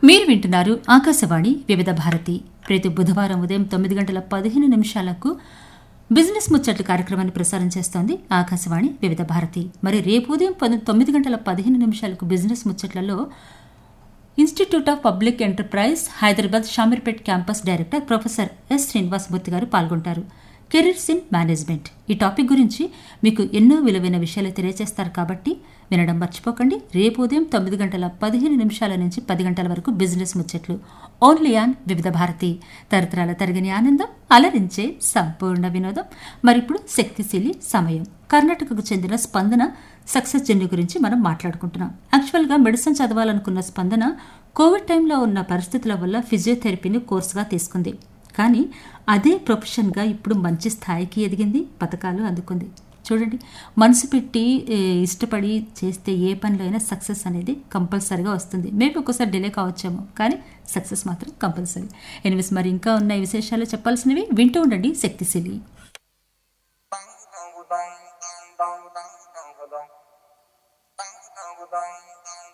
మీరు వింటున్నారు ఆకాశవాణి వివిధ భారతి ప్రతి బుధవారం ఉదయం తొమ్మిది గంటల పదిహేను నిమిషాలకు బిజినెస్ ముచ్చట్లు కార్యక్రమాన్ని ప్రసారం చేస్తోంది ఆకాశవాణి వివిధ భారతి మరి రేపు ఉదయం పది- తొమ్మిది గంటల పదిహేను నిమిషాలకు బిజినెస్ ముచ్చట్లలో institute of public enterprise Hyderabad Shamirpet campus director professor S Srinivasamurthy garu పాల్గొంటారు కెరీర్స్ ఇన్ మేనేజ్మెంట్ ఈ టాపిక్ గురించి మీకు ఎన్నో విలువైన విషయాలు తెలియజేస్తారు కాబట్టి వినడం మర్చిపోకండి రేపు ఉదయం తొమ్మిది గంటల పదిహేను నిమిషాల నుంచి పది గంటల వరకు బిజినెస్ ముచ్చట్లు ఓన్లీ ఆన్ వివిధ భారతి తరతరాల తరగని ఆనందం అలరించే సంపూర్ణ వినోదం మరిప్పుడు శక్తిశీలి సమయం కర్ణాటకకు చెందిన స్పందన సక్సెస్ జర్నీ గురించి మనం మాట్లాడుకుంటున్నాం యాక్చువల్గా మెడిసిన్ చదవాలనుకున్న స్పందన కోవిడ్ టైంలో ఉన్న పరిస్థితుల వల్ల ఫిజియోథెరపీని కోర్సుగా తీసుకుంది కానీ అదే ప్రొఫెషన్గా ఇప్పుడు మంచి స్థాయికి ఎదిగింది పథకాలు అందుకుంది చూడండి మనసు పెట్టి ఏ, ఇష్టపడి చేస్తే ఏ పనిలో అయినా సక్సెస్ అనేది కంపల్సరీగా వస్తుంది మేబీ ఒక్కోసారి డిలే కావచ్చేమో కానీ సక్సెస్ మాత్రం కంపల్సరీ ఎనిమిస్ మరి ఇంకా ఉన్న ఈ విశేషాలు చెప్పాల్సినవి వింటూ ఉండండి శక్తిశీలి dang dang dang dang dang dang dang dang dang dang dang